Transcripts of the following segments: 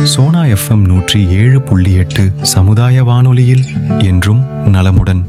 Sona FM நூற்றி ஏழு புள்ளி எட்டு சமுதாய வானொலியில் என்றும் நலமுடன்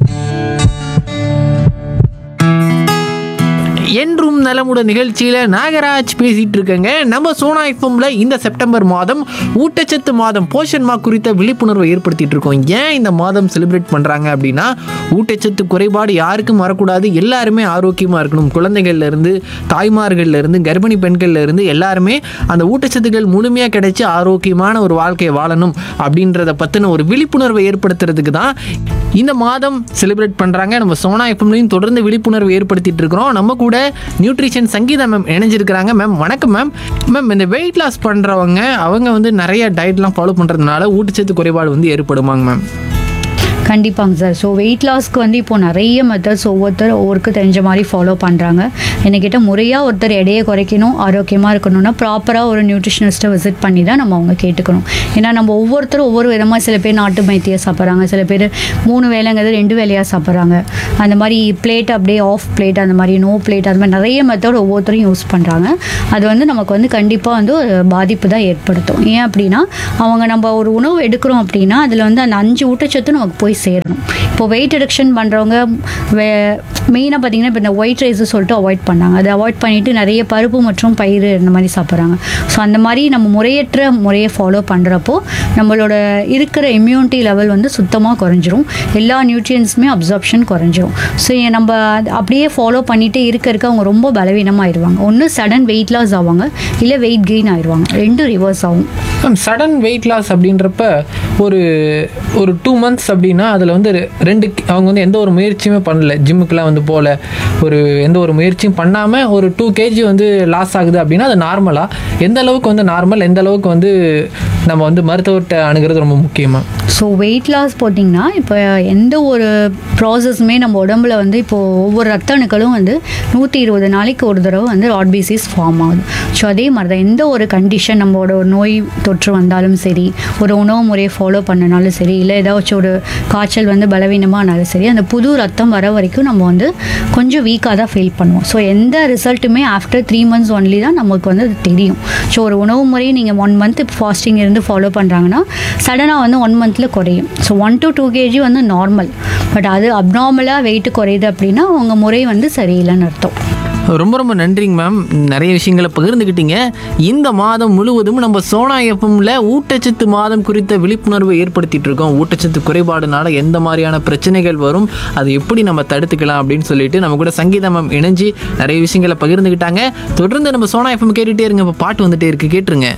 என்றும் நலமுடன் நிகழ்ச்சியில் நாகராஜ் பேசிட்டு இருக்கேங்க நம்ம சோனா எஃப்எம்ல இந்த செப்டம்பர் மாதம் ஊட்டச்சத்து மாதம் போஷன் மா குறித்த விழிப்புணர்வை ஏற்படுத்திட்டு இருக்கோம் ஏன் இந்த மாதம் செலிப்ரேட் பண்றாங்க அப்படின்னா ஊட்டச்சத்து குறைபாடு யாருக்கும் வரக்கூடாது எல்லாருமே ஆரோக்கியமா இருக்கணும் குழந்தைகள்ல இருந்து தாய்மார்கள்ல இருந்து கர்ப்பிணி பெண்கள்ல இருந்து எல்லாருமே அந்த ஊட்டச்சத்துக்கள் முழுமையா கிடைச்சு ஆரோக்கியமான ஒரு வாழ்க்கையை வாழணும் அப்படின்றத பத்தின ஒரு விழிப்புணர்வை ஏற்படுத்துறதுக்கு தான் இந்த மாதம் செலிப்ரேட் பண்றாங்க நம்ம சோனா எஃப்எம்லையும் தொடர்ந்து விழிப்புணர்வு ஏற்படுத்திட்டு இருக்கிறோம் நம்ம கூட நியூட்ரிஷன் சங்கீதா மேம் இணைஞ்சிருக்கிறாங்க மேம் வணக்கம் மேம் மேம் இந்த வெயிட் லாஸ் பண்றவங்க அவங்க வந்து நிறைய டயட்லாம் ஃபாலோ பண்றதுனால ஊட்டச்சத்து குறைபாடு வந்து ஏற்படுமாங்க மேம் கண்டிப்பாங்க சார் ஸோ வெயிட் லாஸ்க்கு வந்து இப்போ நிறைய மெத்தட்ஸ் ஒவ்வொருத்தர் ஒவ்வொருக்கு தெரிஞ்ச மாதிரி ஃபாலோ பண்ணுறாங்க என்கிட்ட முறையாக ஒருத்தர் எடையை குறைக்கணும் ஆரோக்கியமாக இருக்கணும்னா ப்ராப்பராக ஒரு நியூட்ரிஷனிஸ்ட்டை விசிட் பண்ணி தான் நம்ம அவங்க கேட்டுக்கணும் ஏன்னா நம்ம ஒவ்வொருத்தரும் ஒவ்வொரு விதமாக சில பேர் நாட்டு மைத்தியை சாப்பிட்றாங்க சில பேர் மூணு வேலைங்கிறது ரெண்டு வேலையாக சாப்பிட்றாங்க அந்த மாதிரி பிளேட் அப்படியே ஆஃப் பிளேட் அந்த மாதிரி நோ பிளேட் அந்த மாதிரி நிறைய மெத்தட் ஒவ்வொருத்தரும் யூஸ் பண்ணுறாங்க அது வந்து நமக்கு வந்து கண்டிப்பாக வந்து ஒரு பாதிப்பு தான் ஏற்படுத்தும் ஏன் அப்படின்னா அவங்க நம்ம ஒரு உணவு எடுக்கிறோம் அப்படின்னா அதில் வந்து அந்த அஞ்சு ஊட்டச்சத்து நமக்கு போய் சேரணும் இப்போ வெயிட் ரிடக்ஷன் பண்ணுறவங்க வே மெயினாக பார்த்தீங்கன்னா இப்போ இந்த ஒயிட் ரைஸு சொல்லிட்டு அவாய்ட் பண்ணாங்க அதை அவாய்ட் பண்ணிவிட்டு நிறைய பருப்பு மற்றும் பயிறு இந்த மாதிரி சாப்பிட்றாங்க ஸோ அந்த மாதிரி நம்ம முறையற்ற முறையை ஃபாலோ பண்ணுறப்போ நம்மளோட இருக்கிற இம்யூனிட்டி லெவல் வந்து சுத்தமாக குறைஞ்சிரும் எல்லா நியூட்ரியன்ஸுமே அப்சார்ப்ஷன் குறைஞ்சிரும் ஸோ நம்ம அது அப்படியே ஃபாலோ பண்ணிகிட்டே இருக்க இருக்க அவங்க ரொம்ப பலவீனமாகிடுவாங்க ஒன்று சடன் வெயிட் லாஸ் ஆவாங்க இல்லை வெயிட் கெயின் ஆயிடுவாங்க ரெண்டும் ரிவர்ஸ் ஆகும் மேம் சடன் வெயிட் லாஸ் அப்படின்றப்ப ஒரு ஒரு டூ மந்த்ஸ் அப்படின்னா அதில் வந்து ரெ- ரெண்டு கி- அவங்க வந்து எந்த ஒரு முயற்சியுமே பண்ணல ஜிம்முக்கெலாம் வந்து போகல ஒரு எந்த ஒரு முயற்சியும் பண்ணாமல் ஒரு டூ கேஜி வந்து லாஸ் ஆகுது அப்படின்னா அது நார்மலாக எந்த அளவுக்கு வந்து நார்மல் எந்த அளவுக்கு வந்து நம்ம வந்து மருத்துவர்கிட்ட அணுகிறது ரொம்ப முக்கியமாக ஸோ வெயிட் லாஸ் போட்டிங்கன்னா இப்போ எந்த ஒரு ப்ராசஸுமே நம்ம உடம்புல வந்து இப்போது ஒவ்வொரு ரத்த அணுக்களும் வந்து நூற்றி இருபது நாளைக்கு ஒரு தடவை வந்து ராட்பிசிஸ் ஃபார்ம் ஆகுது ஸோ அதே மாதிரி தான் எந்த ஒரு கண்டிஷன் நம்மளோட ஒரு நோய் தொற்று வந்தாலும் சரி ஒரு உணவு முறையை ஃபாலோ பண்ணனாலும் சரி இல்லை ஏதாச்சும் ஒரு காய்ச்சல் வந்து பலவீனமானாலும் சரி அந்த புது ரத்தம் வர வரைக்கும் நம்ம வந்து கொஞ்சம் வீக்காக தான் ஃபீல் பண்ணுவோம் ஸோ எந்த ரிசல்ட்டுமே ஆஃப்டர் த்ரீ மந்த்ஸ் ஒன்லி தான் நமக்கு வந்து அது தெரியும் ஸோ ஒரு உணவு முறையை நீங்கள் ஒன் மந்த் ஃபாஸ்டிங் இருந்து ஃபாலோ பண்ணுறாங்கன்னா சடனாக வந்து ஒன் மந்தில் குறையும் so one to two KG வந்து நார்மல் பட் அது அப்நார்மலாக வெயிட் குறையுது அப்படின்னா உங்க முறை வந்து சரியில்லைன்னு அர்த்தம் ரொம்ப ரொம்ப நன்றிங்க மேம் நிறைய விஷயங்களை பகிர்ந்துக்கிட்டீங்க இந்த மாதம் முழுவதும் நம்ம சோனா எஃப்எம்ல ஊட்டச்சத்து மாதம் குறித்த விழிப்புணர்வை ஏற்படுத்திட்டு இருக்கோம் ஊட்டச்சத்து குறைபாடுனால எந்த மாதிரியான பிரச்சனைகள் வரும் அதை எப்படி நம்ம தடுத்துக்கலாம் அப்படின்னு சொல்லிட்டு நம்ம கூட சங்கீதா மேம் இணைஞ்சு நிறைய விஷயங்களை பகிர்ந்துக்கிட்டாங்க தொடர்ந்து நம்ம சோனா எஃப்எம் கேட்டுகிட்டே இருங்க இப்போ பாட்டு வந்துட்டே இருக்கு கேட்டுருங்க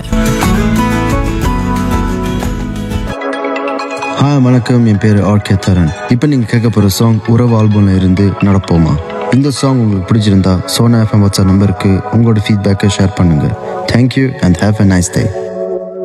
ஹாய் வணக்கம் என் பேர் ஆர்கே தரன் இப்போ நீங்கள் கேட்க போகிற சாங் உறவு ஆல்பம்ல இருந்து நடப்போமா இந்த சாங் உங்களுக்கு பிடிச்சிருந்தா சோனா எஃப்எம் வாட்ஸ்அப் நம்பருக்கு உங்களோட ஃபீட்பேக்கை ஷேர் பண்ணுங்கள் thank you and have a nice day